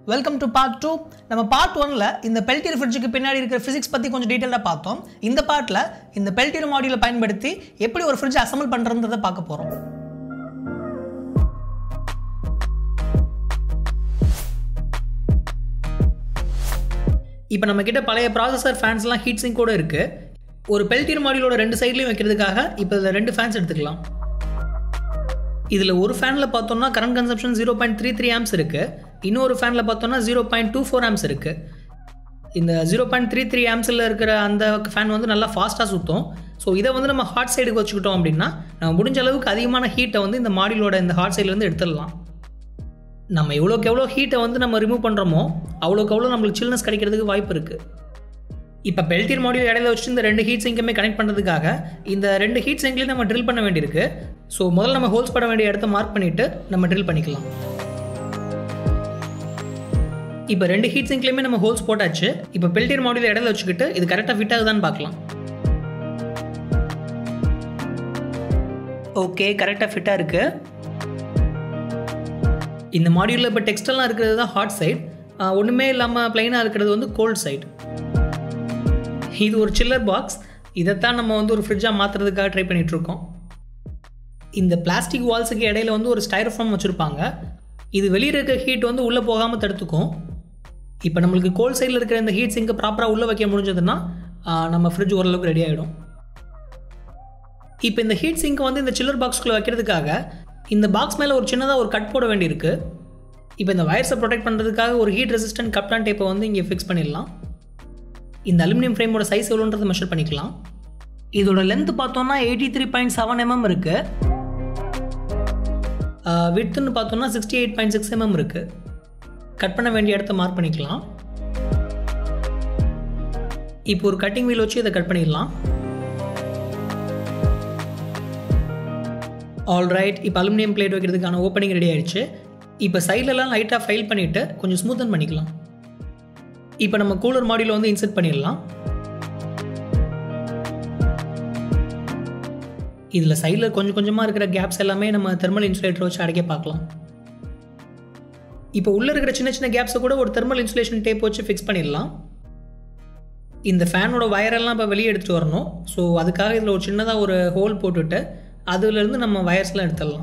welcome to part two நம்ம part ஒன்ல இந்த பெல்டியர் ஃப்ரிட்ஜுக்கு பின்னாடி இருக்கிற ஃபிசிக்ஸ் பற்றி கொஞ்சம் டீட்டெயிலாக பார்த்தோம் இந்த பார்ட்டில் இந்த பெல்டியர் மாடியூலை பயன்படுத்தி எப்படி ஒரு ஃப்ரிட்ஜ் அசம்பிள் பண்ணுறதுன்றதை பார்க்க போகிறோம் இப்போ நம்ம கிட்ட பழைய ப்ராசஸர் ஃபேன்ஸ்லாம் ஹீட் சிங்கோட இருக்கு ஒரு பெல்டியர் மாடியூலோட ரெண்டு சைட்லையும் வைக்கிறதுக்காக இப்போ இதில் ரெண்டு ஃபேன்ஸ் எடுத்துக்கலாம் இதில் ஒரு ஃபேனில் பார்த்தோம்னா current consumption zero point three three amps இருக்குது இன்னொரு ஃபேனில் பார்த்தோம்னா zero point two four amps இருக்குது இந்த ஜீரோ பாயிண்ட் த்ரீ த்ரீ ஆம்ஸில் இருக்கிற அந்த ஃபேன் வந்து நல்லா ஃபாஸ்ட்டாக சுற்றும் ஸோ இதை வந்து நம்ம ஹாட் சைடுக்கு வச்சுக்கிட்டோம் அப்படின்னா நம்ம முடிஞ்ச அளவுக்கு அதிகமான ஹீட்டை வந்து இந்த மாடியூலோட இந்த ஹாட் சைட்லேருந்து எடுத்துடலாம் நம்ம எவ்வளோக்கு எவ்வளோ ஹீட்டை வந்து நம்ம ரிமூவ் பண்ணுறோமோ அவ்வளோக்கு அவ்வளோ நம்மளுக்கு சில்னஸ் கிடைக்கிறதுக்கு வாய்ப்பு இருக்குது இப்போ பெல்டியர் மாடியூல் இடையில வச்சுட்டு இந்த ரெண்டு ஹீட் சிங்க்குமே கனெக்ட் பண்ணுறதுக்காக இந்த ரெண்டு ஹீட் சிங்க்லையும் நம்ம ட்ரில் பண்ண வேண்டியிருக்கு ஸோ முதல்ல நம்ம ஹோல்ஸ் பண்ண வேண்டிய இடத்த மார்க் பண்ணிவிட்டு நம்ம ட்ரில் பண்ணிக்கலாம் இப்போ ரெண்டு ஹீட் சிங்க்லையுமே நம்ம ஹோல்ஸ் போட்டாச்சு இப்போ பெல்டியர் மாடியூல் இடையில வச்சுக்கிட்டு இது கரெக்டாக ஃபிட் ஆகுதான்னு பார்க்கலாம் ஓகே கரெக்டாக ஃபிட்டாக இருக்குது இந்த மாடியூலில் இப்போ டெக்ஸ்டெல்லாம் இருக்கிறது தான் ஹாட் சைட் ஒன்றுமே இல்லாமல் ப்ளைனாக இருக்கிறது வந்து கோல்ட் சைட் இது ஒரு சில்லர் பாக்ஸ் இதைத்தான் நம்ம வந்து ஒரு ஃப்ரிட்ஜாக மாற்றுறதுக்காக ட்ரை பண்ணிகிட்ருக்கோம் இந்த பிளாஸ்டிக் வால்ஸுக்கு இடையில வந்து ஒரு ஸ்டைரோஃபார்ம் வச்சுருப்பாங்க இது வெளியே இருக்க ஹீட் வந்து உள்ளே போகாமல் தடுத்துக்கும் இப்போ நம்மளுக்கு கோல்ட் சைடில் இருக்கிற இந்த ஹீட் சிங்கை ப்ராப்பராக உள்ளே வைக்க முடிஞ்சதுன்னா நம்ம ஃப்ரிட்ஜ் ஓரளவுக்கு ரெடி ஆகிடும் இப்போ இந்த ஹீட் சிங்கை வந்து இந்த சில்லர் பாக்ஸ்குள்ளே வைக்கிறதுக்காக இந்த பாக்ஸ் மேலே ஒரு சின்னதாக ஒரு கட் போட வேண்டியிருக்கு இப்போ இந்த வயர்ஸை ப்ரொடெக்ட் பண்ணுறதுக்காக ஒரு ஹீட் ரெசிஸ்டன்ட் கப்டான் டேப்பை வந்து இங்கே ஃபிக்ஸ் பண்ணிடலாம் இந்த அலுமினியம் ஃப்ரேமோட சைஸ் எவ்வளோன்றதை மெஷர் பண்ணிக்கலாம் இதோட லென்த் பார்த்தோம்னா eighty three point seven mm இருக்கு வித்துன்னு பார்த்தோம்னா sixty eight point six mm இருக்கு கட் பண்ண வேண்டிய இடத்த மார்க் பண்ணிக்கலாம் இப்போ ஒரு கட்டிங் வீல் வச்சு இதை கட் பண்ணிடலாம் ஆல்ரைட் இப்போ அலுமினியம் பிளேட் வைக்கிறதுக்கான ஓப்பனிங் ரெடி ஆயிடுச்சு இப்போ சைட்லலாம் லைட்டாக ஃபைல் பண்ணிவிட்டு கொஞ்சம் ஸ்மூத்தன் பண்ணிக்கலாம் இப்போ நம்ம கூலர் மாடியில் வந்து இன்செர்ட் பண்ணிடலாம் இதில் சைடில் கொஞ்சம் கொஞ்சமாக இருக்கிற கேப்ஸ் எல்லாமே நம்ம தெர்மல் இன்சுலேட்டர் வச்சு அடைக்க பார்க்கலாம் இப்போ உள்ளே இருக்கிற சின்ன சின்ன கேப்ஸை கூட ஒரு தெர்மல் இன்சுலேஷன் டேப் வச்சு ஃபிக்ஸ் பண்ணிடலாம் இந்த ஃபேனோட வயரெல்லாம் இப்போ வெளியே எடுத்துகிட்டு வரணும் ஸோ அதுக்காக இதில் ஒரு சின்னதாக ஒரு ஹோல் போட்டுவிட்டு அதுலேருந்து நம்ம வயர்ஸ்லாம் எடுத்துடலாம்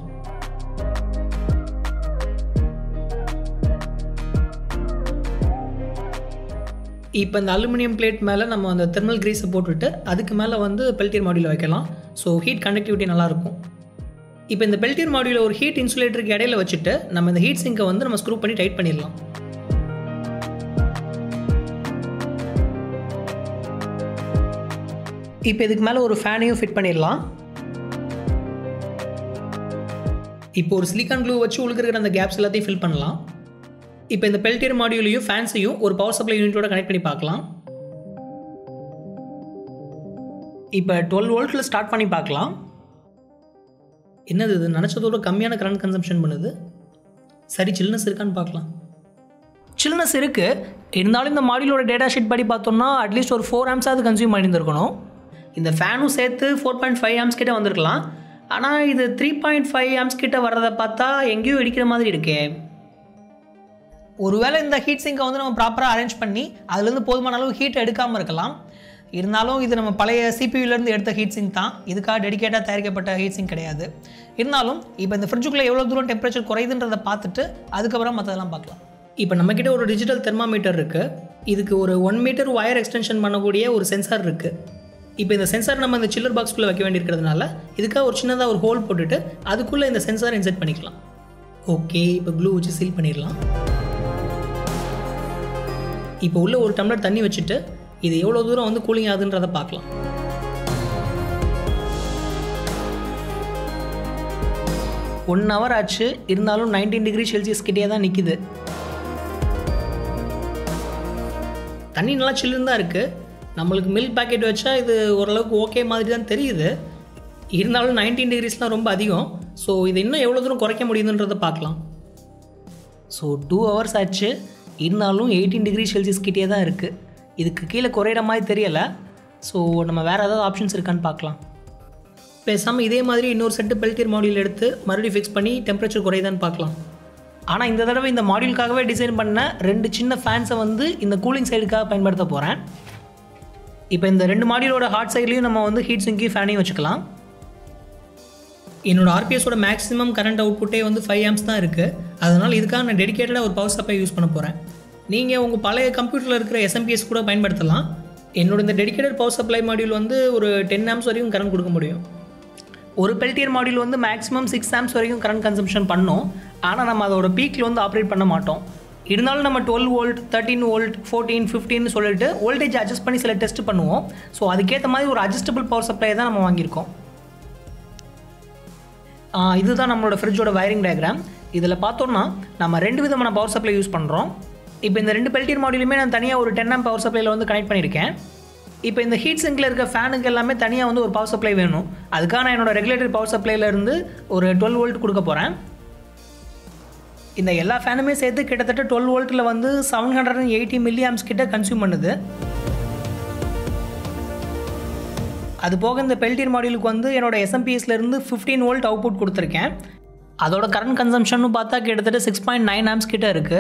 இப்போ இந்த அலுமினியம் பிளேட் மேலே நம்ம அந்த தெர்மல் கிரீஸை போட்டுவிட்டு அதுக்கு மேலே வந்து பெல்டியர் மாடியூல் வைக்கலாம் ஸோ ஹீட் கண்டக்டிவிட்டி நல்லாயிருக்கும் இப்போ இந்த பெல்டியர் மாடியூலை ஒரு ஹீட் இன்சுலேட்டருக்கு இடையில வச்சுட்டு நம்ம இந்த ஹீட் சிங்கை வந்து நம்ம ஸ்க்ரூ பண்ணி டைட் பண்ணிடலாம் இப்போ இதுக்கு மேலே ஒரு ஃபேனையும் ஃபிட் பண்ணிடலாம் இப்போ ஒரு சிலிக்கான் க்ளூ வச்சு உழுக்கிற அந்த கேப்ஸ் எல்லாத்தையும் ஃபில் பண்ணலாம் இப்போ இந்த பெல்டியர் மாடியூலையும் ஃபேன்ஸையும் ஒரு பவர் சப்ளை யூனிட்டோட கனெக்ட் பண்ணி பார்க்கலாம் இப்போ டுவெல் வோல்ட்டில் ஸ்டார்ட் பண்ணி பார்க்கலாம் என்னது இது நினச்சதோட கம்மியான கரண்ட் கன்சம்ஷன் பண்ணுது சரி சில்னஸ் இருக்கான்னு பார்க்கலாம் சில்னஸ் இருக்குது இருந்தாலும் இந்த மாடியூலோட டேட்டா ஷீட் படி பார்த்தோம்னா அட்லீஸ்ட் ஒரு ஃபோர் ஆம்ஸாவது கன்சியூம் பண்ணியிருந்துருக்கணும் இந்த ஃபேனும் சேர்த்து ஃபோர் பாயிண்ட் ஃபைவ் ஆம்ஸ் கிட்டே வந்திருக்கலாம் ஆனால் இது த்ரீ பாயிண்ட் ஃபைவ் ஆம்ஸ் கிட்ட வர்றதை பார்த்தா எங்கேயோ இடிக்கிற மாதிரி இருக்கே ஒருவேளை இந்த ஹீட் சிங்கை வந்து நம்ம ப்ராப்பராக அரேஞ்ச் பண்ணி அதுலேருந்து போதுமான அளவு ஹீட் எடுக்காமல் இருக்கலாம் இருந்தாலும் இது நம்ம பழைய சிபியூலேருந்து எடுத்த ஹீட் சிங் தான் இதுக்காக டெடிக்கேட்டாக தயாரிக்கப்பட்ட ஹீட் சிங் கிடையாது இருந்தாலும் இப்போ இந்த ஃப்ரிட்ஜுக்குள்ளே எவ்வளோ தூரம் டெம்பரேச்சர் குறையுதுன்றதை பார்த்துட்டு அதுக்கப்புறம் மற்றதெல்லாம் பார்க்கலாம் இப்போ நம்மக்கிட்ட ஒரு டிஜிட்டல் தெர்மாமீட்டர் இருக்குது இதுக்கு ஒரு ஒன் மீட்டர் ஒயர் எக்ஸ்டென்ஷன் பண்ணக்கூடிய ஒரு சென்சார் இருக்குது இப்போ இந்த சென்சார் நம்ம இந்த சில்லர் பாக்ஸ்குள்ளே வைக்க வேண்டியிருக்கிறதுனால இதுக்காக ஒரு சின்னதாக ஒரு ஹோல் போட்டுட்டு அதுக்குள்ளே இந்த சென்சார் இன்செர்ட் பண்ணிக்கலாம் ஓகே இப்போ க்ளூ வச்சு சீல் பண்ணிடலாம் இப்போ உள்ள ஒரு டம்ளர் தண்ணி வச்சுட்டு இது எவ்வளோ தூரம் வந்து கூலிங் ஆகுதுன்றதை பார்க்கலாம் ஒன் ஹவர் ஆச்சு இருந்தாலும் நைன்டீன் டிகிரி செல்சியஸ் கிட்டே தான் நிற்கிது தண்ணி நல்லா சில்லுன்னு தான் இருக்குது நம்மளுக்கு மில்க் பேக்கெட் வச்சா இது ஓரளவுக்கு ஓகே மாதிரி தான் தெரியுது இருந்தாலும் நைன்டீன் டிகிரிஸ்லாம் ரொம்ப அதிகம் ஸோ இது இன்னும் எவ்வளோ தூரம் குறைக்க முடியுதுன்றதை பார்க்கலாம் ஸோ டூ ஹவர்ஸ் ஆச்சு இருந்தாலும் எயிட்டீன் டிகிரி செல்சியஸ் கிட்டே தான் இருக்குது இதுக்கு கீழே குறையிற மாதிரி தெரியலை ஸோ நம்ம வேறு ஏதாவது ஆப்ஷன்ஸ் இருக்கான்னு பார்க்கலாம் பேசாமல் இதே மாதிரி இன்னொரு செட்டு பெல்டியர் மாடியூல் எடுத்து மறுபடியும் ஃபிக்ஸ் பண்ணி டெம்பரேச்சர் குறையுதான்னு பார்க்கலாம் ஆனால் இந்த தடவை இந்த மாடியூலுக்காகவே டிசைன் பண்ண ரெண்டு சின்ன ஃபேன்ஸை வந்து இந்த கூலிங் சைடுக்காக பயன்படுத்த போகிறேன் இப்போ இந்த ரெண்டு மாடியூலோட ஹாட் சைட்லேயும் நம்ம வந்து ஹீட் சிங்கி ஃபேனையும் வச்சுக்கலாம் என்னோட ஆர்பிஎஸோட மேக்ஸிமம் கரண்ட் அவுட்புட்டே வந்து ஃபைவ் ஆம்ஸ் தான் இருக்குது அதனால் இதுக்காக நான் டெடிக்கேட்டடாக ஒரு பவர் சப்ளை யூஸ் பண்ண போகிறேன் நீங்கள் உங்கள் பழைய கம்ப்யூட்டரில் இருக்கிற எஸ்எம்பிஎஸ் கூட பயன்படுத்தலாம் என்னோட இந்த டெடிக்கேட்டட் பவர் சப்ளை மாடியூல் வந்து ஒரு டென் ஆம்ஸ் வரைக்கும் கரண்ட் கொடுக்க முடியும் ஒரு பெல்டியர் மாடியூல் வந்து மேக்ஸிமம் சிக்ஸ் ஆம்ஸ் வரைக்கும் கரண்ட் கன்சம்ஷன் பண்ணோம் ஆனால் நம்ம அதோட பீக்கில் வந்து ஆப்ரேட் பண்ண மாட்டோம் இருந்தாலும் நம்ம twelve volt thirteen volt fourteen ஃபிஃப்டின்னு சொல்லிட்டு வோல்டேஜ் அட்ஜஸ்ட் பண்ணி சில டெஸ்ட் பண்ணுவோம் ஸோ அதுக்கேற்ற மாதிரி ஒரு அட்ஜஸ்டபிள் பவர் சப்ளை தான் நம்ம வாங்கியிருக்கோம் இதுதான் நம்மளோட ஃப்ரிட்ஜோட வயரிங் டயக்ராம் இதில் பார்த்தோம்னா நம்ம ரெண்டு விதமான பவர் சப்ளை யூஸ் பண்ணுறோம் இப்போ இந்த ரெண்டு பெல்டியர் மாடியூலுமே நான் தனியாக ஒரு டென் ஆம் பவர் சப்ளையில் வந்து கனெக்ட் பண்ணியிருக்கேன் இப்போ இந்த ஹீட் சிங்கில் இருக்க ஃபேனுக்கு எல்லாமே தனியாக வந்து ஒரு பவர் சப்ளை வேணும் அதுக்காக நான் என்னோட ரெகுலேட்டரி பவர் சப்ளைலேருந்து ஒரு டுவெல் வோல்ட் கொடுக்க போகிறேன் இந்த எல்லா ஃபேனுமே சேர்த்து கிட்டத்தட்ட டுவெல் வோல்ட்டில் வந்து seven hundred and eighty milli amps கிட்ட கன்சியூம் பண்ணுது அது போக இந்த பெல்டியர் மாடியூலுக்கு வந்து என்னோட எஸ்எம்பிஎஸ்லேருந்து ஃபிஃப்டீன் வோல்ட் அவுட்புட் கொடுத்துருக்கேன் அதோட கரண்ட் கன்சம்ஷன் பார்த்தா கிட்டத்தட்ட சிக்ஸ் பாயிண்ட் நைன் ஆம்ஸ் கிட்ட இருக்குது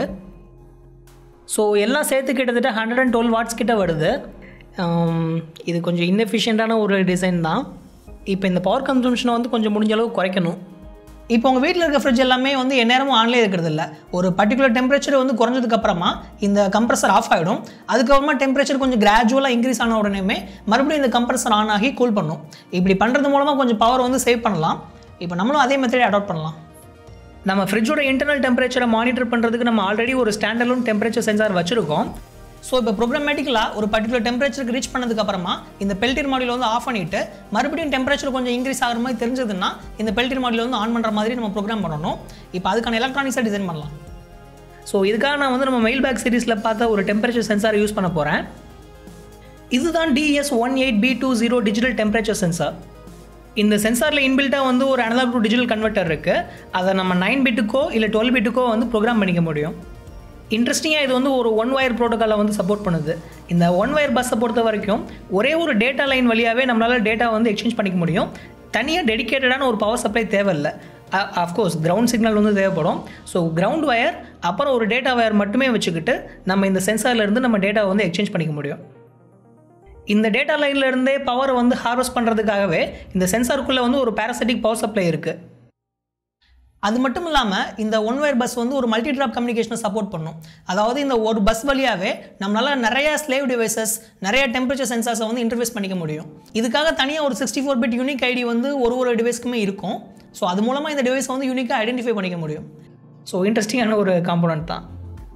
ஸோ எல்லாம் சேர்த்து கிட்டத்தட்ட ஹண்ட்ரட் அண்ட் டுவெல் வாட்ஸ் கிட்ட வருது இது கொஞ்சம் இன்எஃபிஷியண்ட்டான ஒரு டிசைன் தான் இப்போ இந்த பவர் கன்சம்ஷனை வந்து கொஞ்சம் முடிஞ்ச அளவு குறைக்கணும் இப்போ உங்கள் வீட்டில் இருக்க ஃப்ரிட்ஜ் எல்லாமே வந்து எந்நேரமும் ஆன்லேயே இருக்கிறது இல்லை ஒரு பர்டிகுலர் டெம்பரேச்சர் வந்து குறைஞ்சதுக்கப்புறமா இந்த கம்ப்ரஸர் ஆஃப் ஆகிடும் அதுக்கப்புறமா டெம்பரேச்சர் கொஞ்சம் கிராஜுவலாக இன்க்ரீஸ் ஆன உடனேமே மறுபடியும் இந்த கம்ப்ரஸர் ஆன் ஆகி கூல் பண்ணும் இப்படி பண்ணுறது மூலமாக கொஞ்சம் பவர் வந்து சேவ் பண்ணலாம் இப்போ நம்மளும் அதே மெத்தடே அடாப்ட் பண்ணலாம் நம்ம ஃப்ரிட்ஜோட இன்டர்னல் டெம்பரேச்சரை மானிட்டர் பண்ணுறதுக்கு நம்ம ஆல்ரெடி ஒரு ஸ்டாண்டர்லோன் டெம்பரேச்சர் சென்சார் வச்சுருக்கோம் ஸோ இப்போ ப்ரோக்ராமேட்டிக்கலாக ஒரு பர்டிகுலர் டெம்பரேச்சருக்கு ரீச் பண்ணதுக்கப்புறமா இந்த பெல்டியர் மாடியில் வந்து ஆஃப் பண்ணிவிட்டு மறுபடியும் டெம்பரேச்சர் கொஞ்சம் இன்க்ரீஸ் ஆகிற மாதிரி தெரிஞ்சதுன்னா இந்த பெல்டியர் மாடியில் வந்து ஆன் பண்ணுற மாதிரி நம்ம ப்ரோக்ராம் பண்ணணும் இப்போ அதுக்கான எலக்ட்ரானிக்ஸாக டிசைன் பண்ணலாம் ஸோ இதுக்காக நான் வந்து நம்ம மெயில் பேக் சீரிஸில் பார்த்த ஒரு டெம்பரேச்சர் சென்சார் யூஸ் பண்ண போகிறேன் இதுதான் DS one eight B two zero digital temperature sensor இந்த சென்சாரில் இன்பில்ட்டாக வந்து ஒரு அனலாக் டு டிஜிட்டல் கன்வெர்ட்டர் இருக்குது அதை நம்ம நைன் பிட்டுக்கோ இல்லை டுவெல் பிட்டுக்கோ வந்து ப்ரோக்ராம் பண்ணிக்க முடியும் இன்ட்ரெஸ்டிங்காக இது வந்து ஒரு ஒன் ஒயர் ப்ரோட்டோக்காலை வந்து சப்போர்ட் பண்ணுது இந்த ஒன் ஒயர் பஸ்ஸை பொறுத்த வரைக்கும் ஒரே ஒரு டேட்டா லைன் வழியாகவே நம்மளால் டேட்டா வந்து எக்ஸ்சேஞ்ச் பண்ணிக்க முடியும் தனியாக டெடிக்கேட்டடான ஒரு பவர் சப்ளை தேவையில்லை அஃப்கோர்ஸ் கிரவுண்ட் சிக்னல் வந்து தேவைப்படும் ஸோ கிரவுண்ட் ஒயர் அப்புறம் ஒரு டேட்டா ஒயர் மட்டுமே வச்சுக்கிட்டு நம்ம இந்த சென்சார்லேருந்து நம்ம டேட்டாவை வந்து எக்ஸ்சேஞ்ச் பண்ணிக்க முடியும் இந்த டேட்டா லைனில் இருந்தே பவரை வந்து ஹார்வெஸ்ட் பண்ணுறதுக்காகவே இந்த சென்சாருக்குள்ளே வந்து ஒரு பேராசிட்டிக் பவர் சப்ளை இருக்குது அது மட்டும் இல்லாமல் இந்த ஒன் ஒயர் பஸ் வந்து ஒரு மல்டி ட்ராப் கம்யூனிகேஷனை சப்போர்ட் பண்ணும் அதாவது இந்த ஒரு பஸ் வழியாகவே நம்மளால் நிறைய ஸ்லேவ் டிவைசஸ் நிறைய டெம்பரேச்சர் சென்சார்ஸை வந்து இன்டர்ஃபேஸ் பண்ணிக்க முடியும் இதுக்காக தனியாக ஒரு sixty four bit unique ID வந்து ஒரு ஒரு டிவைஸ்க்குமே இருக்கும் ஸோ அது மூலமாக இந்த டிவைஸை வந்து யூனிக்காக ஐடென்டிஃபை பண்ணிக்க முடியும் ஸோ இன்ட்ரெஸ்டிங்கான ஒரு காம்போனன்ட் தான்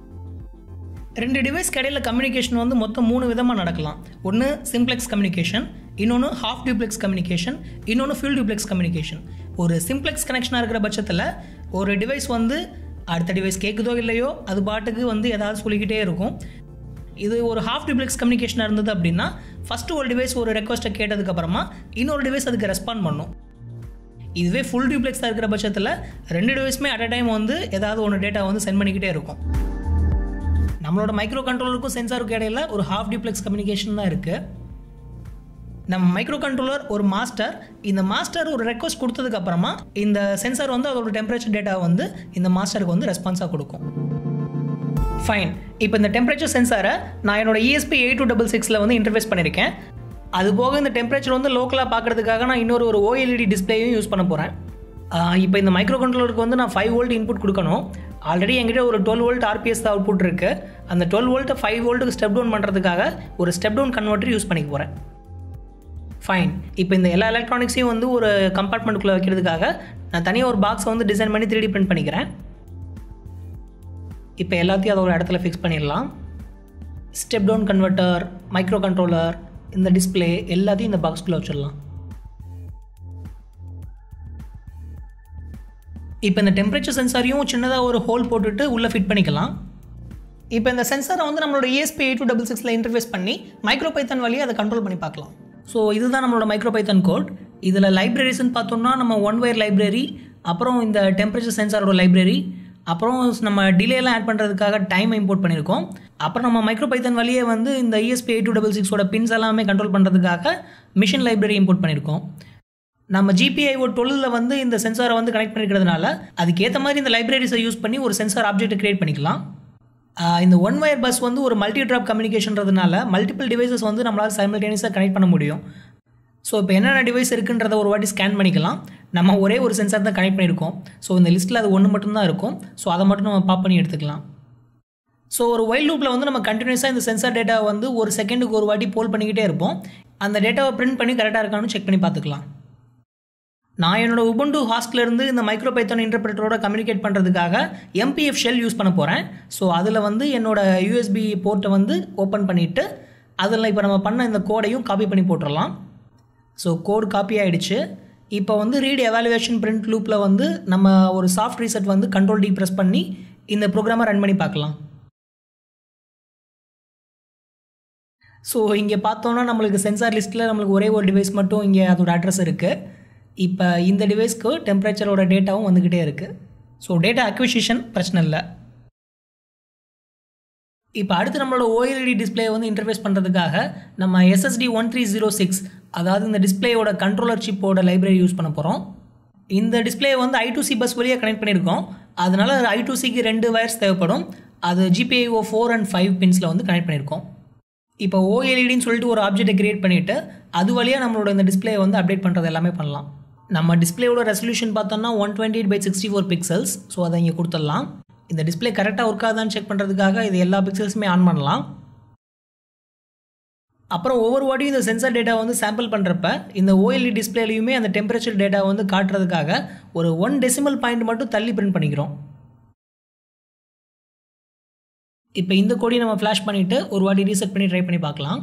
ரெண்டு டிவைஸ் இடையில கம்யூனிகேஷன் வந்து மொத்தம் மூணு விதமாக நடக்கலாம் ஒன்று சிம்ப்ளெக்ஸ் கம்யூனிகேஷன் இன்னொன்று ஹாஃப் டியூப்ளெக்ஸ் கம்யூனிகேஷன் இன்னொன்று ஃபில் டியூப்ளெக்ஸ் கம்யூனிகேஷன் ஒரு சிம்ப்ளெக்ஸ் கனெக்ஷனாக இருக்கிற பட்சத்தில் ஒரு டிவைஸ் வந்து அடுத்த டிவைஸ் கேட்குதோ இல்லையோ அது பாட்டுக்கு வந்து ஏதாவது சொல்லிக்கிட்டே இருக்கும் இது ஒரு ஹாஃப் டியூப்ளெக்ஸ் கம்யூனிகேஷனாக இருந்தது அப்படின்னா ஃபஸ்ட்டு ஒரு டிவைஸ் ஒரு ரெக்வஸ்ட்டை கேட்டதுக்கப்புறமா இன்னொரு டிவைஸ் அதுக்கு ரெஸ்பாண்ட் பண்ணும் இதுவே ஃபுல் டியூப்ளெக்ஸாக இருக்கிற பட்சத்தில் ரெண்டு டிவைஸுமே அட் அ டைம் வந்து ஏதாவது ஒன்று டேட்டா வந்து சென்ட் பண்ணிக்கிட்டே இருக்கும் நம்மளோட மைக்ரோ கண்ட்ரோலருக்கும் சென்சாருக்கும் இடையில ஒரு ஹாஃப் டியூப்ளெக்ஸ் கம்யூனிகேஷன் தான் இருக்குது நம்ம மைக்ரோ கண்ட்ரோலர் ஒரு மாஸ்டர் இந்த மாஸ்டர் ஒரு ரெக்வஸ்ட் கொடுத்ததுக்கு அப்புறமா இந்த சென்சார் வந்து அதோட டெம்பரேச்சர் டேட்டா வந்து இந்த மாஸ்டருக்கு வந்து ரெஸ்பான்ஸாக கொடுக்கும் ஃபைன் இப்போ இந்த டெம்பரேச்சர் சென்சாரை நான் என்னோட இஎஸ்பி எயிட் டூ டபுள் சிக்ஸில் வந்து இன்டர்ஃபேஸ் பண்ணியிருக்கேன் அது போக இந்த டெம்பரேச்சர் வந்து லோக்கலாக பார்க்குறதுக்காக நான் இன்னொரு ஒரு ஓஎல்இடி டிஸ்பிளேயும் யூஸ் பண்ண போகிறேன் இப்போ இந்த மைக்ரோ கண்ட்ரோலருக்கு வந்து நான் ஃபைவ் வோல்ட் இன்புட் கொடுக்கணும் ஆல்ரெடி என்கிட்ட ஒரு டுவெல் வோல்ட் ஆர்பிஎஸ் அவுட்புட் இருக்குது அந்த டுவெல் வோல்ட்டை ஃபைவ் வோல்ட்டுக்கு ஸ்டெப் டவுன் பண்ணுறதுக்காக ஒரு ஸ்டெப் டவுன் கன்வெர்ட்டர் யூஸ் பண்ணிக்க போகிறேன் ஃபைன் இப்போ இந்த எல்லா எலக்ட்ரானிக்ஸையும் வந்து ஒரு கம்பார்ட்மெண்ட்டுக்குள்ளே வைக்கிறதுக்காக நான் தனியாக ஒரு பாக்ஸை வந்து டிசைன் பண்ணி த்ரீ பிரிண்ட் பண்ணிக்கிறேன் இப்போ எல்லாத்தையும் அதோட இடத்துல ஃபிக்ஸ் பண்ணிடலாம் step down converter micro controller இந்த டிஸ்பிளே எல்லாத்தையும் இந்த பாக்ஸ்குள்ளே வச்சிடலாம் இப்போ இந்த டெம்பரேச்சர் சென்சாரையும் சின்னதாக ஒரு ஹோல் போட்டுட்டு உள்ளே ஃபிட் பண்ணிக்கலாம் இப்போ இந்த சென்சாரை வந்து நம்மளோட ESP எயிட் டூ டபுள் சிக்ஸில் இன்டர்ஃபேஸ் பண்ணி மைக்ரோ பைத்தன் வழியாக அதை கண்ட்ரோல் பண்ணி பார்க்கலாம் ஸோ இதுதான் நம்மளோட மைக்ரோ பைத்தன் கோட் இதில் லைப்ரரிஸ்ன்னு பார்த்தோம்னா நம்ம ஒன் ஒயர் லைப்ரரி அப்புறம் இந்த டெம்பரேச்சர் சென்சாரோட லைப்ரரி அப்புறம் நம்ம டிலேலாம் ஆட் பண்ணுறதுக்காக டைம் இம்போர்ட் பண்ணியிருக்கோம் அப்புறம் நம்ம மைக்ரோ பைத்தன் வழியே வந்து இந்த ESP எயிட் டூ டபுள் சிக்ஸோட பின்ஸ் எல்லாமே கண்ட்ரோல் பண்ணுறதுக்காக மிஷின் லைப்ரரி இம்போர்ட் பண்ணியிருக்கோம் நம்ம ஜிபிஐஓ டுவெல்லில் வந்து இந்த சென்சாரை வந்து கனெக்ட் பண்ணிக்கிறதுனால அதுக்கேற்ற மாதிரி இந்த லைப்ரரிஸை யூஸ் பண்ணி ஒரு சென்சார் ஆப்ஜெக்ட் கிரியேட் பண்ணிக்கலாம் ஆஹ் இந்த ஒன் வயர் பஸ் வந்து ஒரு மல்டி ட்ராப் கம்யூனிகேஷன்றதுனால மல்டிபிள் டிவைசஸ் வந்து நம்மளால் சைமல்டேனியஸாக கனெக்ட் பண்ண முடியும் ஸோ இப்போ என்னென்ன டிவைஸ் இருக்குன்றத ஒரு வாட்டி ஸ்கேன் பண்ணிக்கலாம் நம்ம ஒரே ஒரு சென்சார் தான் கனெக்ட் பண்ணியிருக்கோம் ஸோ இந்த லிஸ்ட்டில் அது ஒன்று மட்டும்தான் இருக்கும் ஸோ அதை மட்டும் நம்ம பாப் பண்ணி எடுத்துக்கலாம் ஸோ ஒரு வைல்ட் லூப்பில் வந்து நம்ம கண்டினியூஸாக இந்த சென்சார் டேட்டா வந்து ஒரு செகண்டுக்கு ஒரு வாட்டி போல் பண்ணிக்கிட்டே இருப்போம் அந்த டேட்டாவை பிரிண்ட் பண்ணி கரெக்டாக இருக்கான்னு செக் பண்ணி பார்த்துக்கலாம் நான் என்னோட உபுண்டு ஹாஸ்ட்லேருந்து இந்த மைக்ரோ பைத்தான் இன்டர்பிரேட்டரோட கம்யூனிகேட் பண்ணுறதுக்காக எம்பிஎஃப் ஷெல் யூஸ் பண்ண போகிறேன் ஸோ அதில் வந்து என்னோட யூஎஸ்பி போர்ட்டை வந்து ஓப்பன் பண்ணிவிட்டு அதில் இப்போ நம்ம பண்ண இந்த கோடையும் காப்பி பண்ணி போட்டுடலாம் ஸோ கோட் காப்பி ஆகிடுச்சு இப்போ வந்து ரீட் எவாலுவேஷன் பிரிண்ட் லூப்பில் வந்து நம்ம ஒரு சாஃப்ட் ரீசெட் வந்து கண்ட்ரோல் டி ப்ரெஸ் பண்ணி இந்த ப்ரோக்ராமை ரன் பண்ணி பார்க்கலாம் ஸோ இங்கே பார்த்தோன்னா நம்மளுக்கு சென்சார் லிஸ்ட்டில் நம்மளுக்கு ஒரே ஒரு டிவைஸ் மட்டும் இங்கே அதோட அட்ரஸ் இருக்குது இப்போ இந்த டிவைஸ்க்கு டெம்பரேச்சரோட டேட்டாவும் வந்துக்கிட்டே இருக்குது ஸோ டேட்டா அக்விசிஷன் பிரச்சனை இல்லை இப்போ அடுத்து நம்மளோட ஓஎல்இடி டிஸ்பிளே வந்து இன்டர்ஃபேஸ் பண்ணுறதுக்காக நம்ம SSD one three zero six அதாவது இந்த டிஸ்பிளேயோட கண்ட்ரோலர் சிப்போட லைப்ரரி யூஸ் பண்ண போகிறோம் இந்த டிஸ்பிளே வந்து ஐ டு சி பஸ் வழியாக கனெக்ட் பண்ணியிருக்கோம் அதனால ஐ டு சிக்கு ரெண்டு வயர்ஸ் தேவைப்படும் அது ஜிபிஐஓ ஃபோர் அண்ட் ஃபைவ் பின்ஸில் வந்து கனெக்ட் பண்ணியிருக்கோம் இப்போ ஓஎல்இடின்னு சொல்லிட்டு ஒரு ஆப்ஜெக்ட்டை கிரியேட் பண்ணிவிட்டு அது வழியாக நம்மளோட இந்த டிஸ்பிளே வந்து அப்டேட் பண்ணுறது எல்லாமே பண்ணலாம் நம்ம டிஸ்பிளேயோட ரெசல்யூஷன் பார்த்தோம்னா one twenty eight by sixty four pixels so அதை இங்கே கொடுத்துடலாம் இந்த டிஸ்பிளே கரெக்டாக ஒர்க் ஆகுதான்னு செக் பண்ணுறதுக்காக இது எல்லா பிக்சல்ஸுமே ஆன் பண்ணலாம் அப்புறம் ஒவ்வொரு வாட்டியும் இந்த சென்சார் டேட்டா வந்து சாம்பிள் பண்ணுறப்ப இந்த ஓஎல்இ டிஸ்பிளேலையுமே அந்த டெம்பரேச்சர் டேட்டா வந்து காட்டுறதுக்காக ஒரு ஒன் டெசிமல் பாயிண்ட் மட்டும் தள்ளி பிரிண்ட் பண்ணிக்கிறோம் இப்போ இந்த கோடியை நம்ம ஃப்ளாஷ் பண்ணிவிட்டு ஒரு வாட்டி ரீசெட் பண்ணி ட்ரை பண்ணி பார்க்கலாம்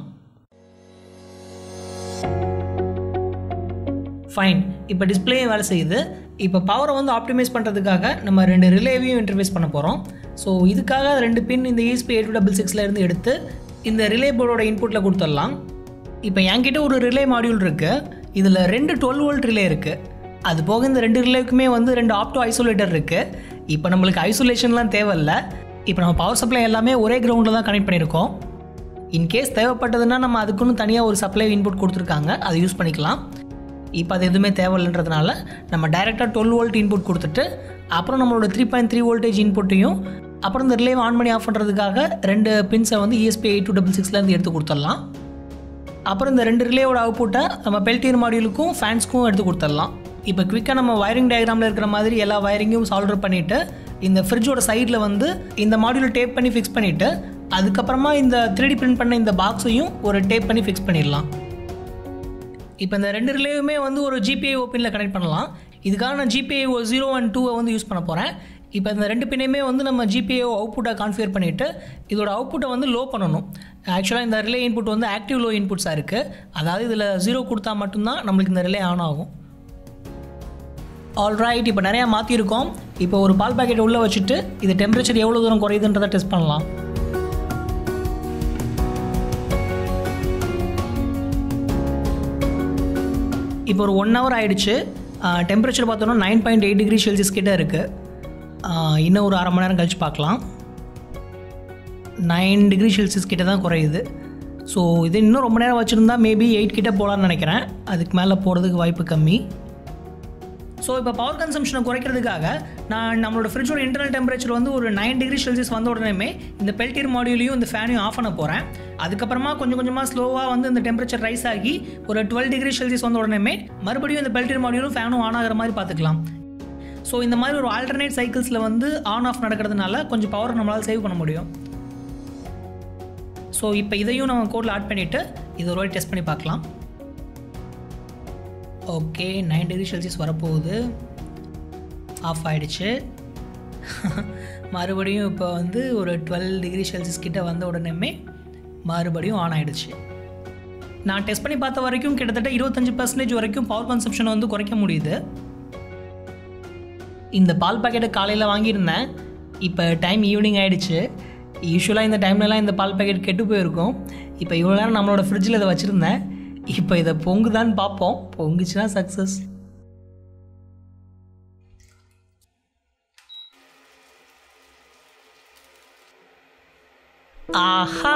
ஃபைன் இப்போ டிஸ்பிளேயும் வேலை செய்யுது இப்போ பவரை வந்து ஆப்டிமைஸ் பண்ணுறதுக்காக நம்ம ரெண்டு ரிலேவையும் இன்டர்ஃபேஸ் பண்ண போகிறோம் ஸோ இதுக்காக ரெண்டு பின் இந்த ESP எயிட் டபுள் சிக்ஸில் இருந்து எடுத்து இந்த ரிலே போர்டோட இன்புட்டில் கொடுத்துடலாம் இப்போ என்கிட்ட ஒரு ரிலே மாடியூல் இருக்குது இதில் ரெண்டு டுவெல் வோல்ட் ரிலே இருக்குது அது போக இந்த ரெண்டு ரிலேக்குமே வந்து ரெண்டு ஆப்டோ ஐசோலேட்டர் இருக்குது இப்போ நம்மளுக்கு ஐசோலேஷன்லாம் தேவையில்ல இப்போ நம்ம பவர் சப்ளை எல்லாமே ஒரே கிரவுண்டில் தான் கனெக்ட் பண்ணியிருக்கோம் இன்கேஸ் தேவைப்பட்டதுன்னா நம்ம அதுக்குன்னு தனியாக ஒரு சப்ளை இன்புட் கொடுத்துருக்காங்க அதை யூஸ் பண்ணிக்கலாம் இப்போ அது எதுவுமே தேவையில்லைன்றதுனால நம்ம டைரெக்டாக டுவெல் வோல்ட் இன்புட் கொடுத்துட்டு அப்புறம் நம்மளோட த்ரீ பாயிண்ட் த்ரீ வோல்டேஜ் இன்புட்டையும் அப்புறம் இந்த ரிலேவை ஆன் பண்ணி ஆஃப் பண்ணுறதுக்காக ரெண்டு பின்ஸை வந்து ESP எயிட் டூ டபுள் சிக்ஸ்லேருந்து எடுத்து கொடுத்துடலாம் அப்புறம் இந்த ரெண்டு ரிலேயோட அவுட்புட்டை நம்ம பெல்டியர் மாடியூலுக்கும் ஃபேன்ஸ்க்கும் எடுத்து கொடுத்துடலாம் இப்போ குவிக்காக நம்ம வயரிங் டயக்ராமில் இருக்கிற மாதிரி எல்லா வயரிங்கும் சால்டர் பண்ணிவிட்டு இந்த ஃப்ரிட்ஜோட சைடில் வந்து இந்த மாடியூலை டேப் பண்ணி ஃபிக்ஸ் பண்ணிவிட்டு அதுக்கப்புறமா இந்த 3D பிரிண்ட் பண்ண இந்த பாக்ஸையும் ஒரு டேப் பண்ணி ஃபிக்ஸ் பண்ணிடலாம் இப்போ இந்த ரெண்டு ரிலேவுமே வந்து ஒரு ஜிபிஐ ஓப்பனில் கனெக்ட் பண்ணலாம் இதுக்காக நான் ஜிபிஐஓ ஜீரோ அண்ட் டூவை வந்து யூஸ் பண்ண போகிறேன் இப்போ இந்த ரெண்டு பின்னையுமே வந்து நம்ம ஜிபிஐஓ அவுட்புட்டை கான்ஃபிகர் பண்ணிவிட்டு இதோட அவுட்புட்டை வந்து லோ பண்ணணும் ஆக்சுவலாக இந்த ரிலே இன்புட் வந்து ஆக்டிவ் லோ இன்புட்ஸாக இருக்குது அதாவது இதில் ஜீரோ கொடுத்தா மட்டும்தான் நம்மளுக்கு இந்த ரிலே ஆன் ஆகும் ஆல்ரைட் இப்போ நிறையா மாற்றிருக்கோம் இப்போ ஒரு பால் பாக்கெட் உள்ளே வச்சுட்டு இது டெம்பரேச்சர் எவ்வளோ தூரம் குறையுதுன்றதை டெஸ்ட் பண்ணலாம் இப்போ ஒரு ஒன் ஹவர் ஆயிடுச்சு டெம்பரேச்சர் பார்த்தோன்னா nine point eight degree Celsius கிட்ட இருக்குது இன்னும் ஒரு அரை மணி நேரம் கழிச்சு பார்க்கலாம் நைன் டிகிரி செல்சியஸ் கிட்ட தான் குறையுது ஸோ இது இன்னும் ரொம்ப நேரம் வச்சுருந்தா மேபி எயிட் கிட்ட போகலான்னு நினைக்கிறேன் அதுக்கு மேலே போகிறதுக்கு வாய்ப்பு கம்மி ஸோ இப்போ பவர் கன்சம்ஷனை குறைக்கிறதுக்காக நான் நம்மளோட ஃப்ரிட்ஜோட இன்டர்னல் டெம்பரேச்சர் வந்து ஒரு நைன் டிகிரி செல்சியஸ் வந்த உடனே இந்த பெல்டியர் மாடியூலையும் இந்த ஃபேனையும் ஆஃப் பண்ண போகிறேன் அதுக்கப்புறமா கொஞ்சம் கொஞ்சமாக ஸ்லோவாக வந்து இந்த டெம்பரேச்சர் ரைஸ் ஆகி ஒரு டுவெல் டிகிரி செல்சியஸ் வந்த உடனே மறுபடியும் இந்த பெல்டியர் மாடியூலும் ஃபேனும் ஆன் ஆகிற மாதிரி பார்த்துக்கலாம் ஸோ இந்த மாதிரி ஒரு ஆல்டர்னேட் சைக்கிள்ஸில் வந்து ஆன் ஆஃப் நடக்கிறதுனால கொஞ்சம் பவர் நம்மளால் சேவ் பண்ண முடியும் ஸோ இப்போ இதையும் நம்ம கோடில் ஆட் பண்ணிவிட்டு இது ஒரு வாட்டி டெஸ்ட் பண்ணி பார்க்கலாம் ஓகே நைன் டிகிரி செல்சியஸ் வரப்போகுது ஆஃப் ஆயிடுச்சு மறுபடியும் இப்போ வந்து ஒரு டுவெல் டிகிரி செல்சியஸ் கிட்ட வந்த உடனே மறுபடியும் ஆன் ஆயிடுச்சு நான் டெஸ்ட் பண்ணி பார்த்த வரைக்கும் கிட்டத்தட்ட இருபத்தஞ்சி பர்சன்டேஜ் வரைக்கும் பவர் கன்சப்ஷனை வந்து குறைக்க முடியுது இந்த பால் பாக்கெட்டை காலையில் வாங்கியிருந்தேன் இப்போ டைம் ஈவினிங் ஆகிடுச்சு யூஸ்வலாக இந்த டைம்லலாம் இந்த பால் பாக்கெட் கெட்டு போயிருக்கும் இப்போ இவ்வளோ நேரம் நம்மளோட ஃப்ரிட்ஜில் இதை வச்சுருந்தேன் இப்போ இதை பொங்குதான்னு பார்ப்போம் பொங்குச்சுன்னா சக்ஸஸ் ஆஹா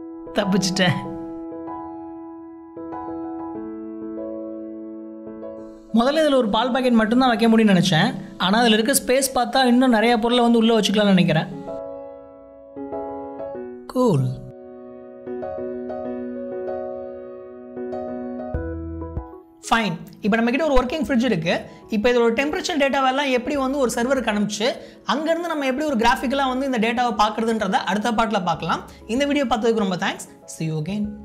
தப்பிச்சிட்டேன் முதல்ல இதில் ஒரு பால் பாக்கெட் மட்டும்தான் வைக்க முடியும்னு நினச்சேன் ஆனால் அதில் இருக்க ஸ்பேஸ் பார்த்தா இன்னும் நிறைய பொருளை வந்து உள்ளே வச்சுக்கலாம்னு நினைக்கிறேன் கூல் ஃபைன் இப்போ நம்மக்கிட்ட ஒரு ஒர்க்கிங் ஃப்ரிட்ஜ் இருக்குது இப்போ இதோட டெம்பரேச்சர் டேட்டாவெல்லாம் எப்படி வந்து ஒரு சர்வருக்கு அனுப்பிச்சு அங்கேருந்து நம்ம எப்படி ஒரு கிராஃபிக்கலாக வந்து இந்த டேட்டாவை பார்க்குறதுன்றதை அடுத்த பாட்டில் பார்க்கலாம் இந்த வீடியோ பார்த்ததுக்கு ரொம்ப தேங்க்ஸ் சி யூ அகெயின்